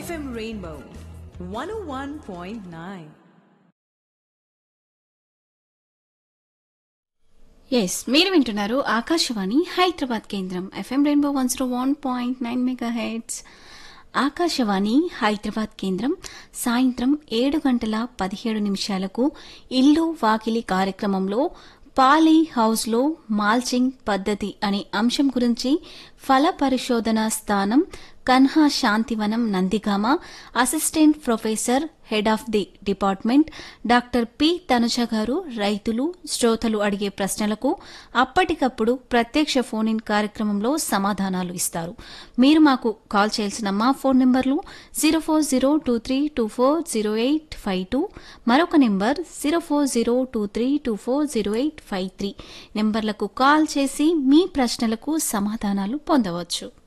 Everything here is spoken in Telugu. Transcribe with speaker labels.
Speaker 1: FM Rainbow 101.9.
Speaker 2: ఎస్ మీరు వింటున్నారు ఆకాశవాణి హైదరాబాద్ కేంద్రం FM rainbow one zero one point nine mega heads Akashvani Hyderabad కేంద్రం సాయంత్రం ఏడు గంటల పదిహేడు నిమిషాలకు ఇల్లు వాకిలి కార్యక్రమంలో పాలీ హౌస్లో మాల్చింగ్ పద్ధతి అనే అంశం గురించి ఫల పరిశోధన స్థానం Kanha Shantivanam Nandigama assistant professor head of the department doctor P Tanuja గారు రైతులు శ్రోతలు అడిగే ప్రశ్నలకు అప్పటికప్పుడు ప్రత్యక్ష ఫోన్ ఇన్ కార్యక్రమంలో సమాధానాలు ఇస్తారు మీరు మాకు కాల్ చేయాల్సిన మా ఫోన్ నెంబర్లు zero four zero two three two four zero eight five two మరొక number zero four zero two three two four zero eight five three నెంబర్లకు కాల్ చేసి మీ ప్రశ్నలకు సమాధానాలు పొందవచ్చు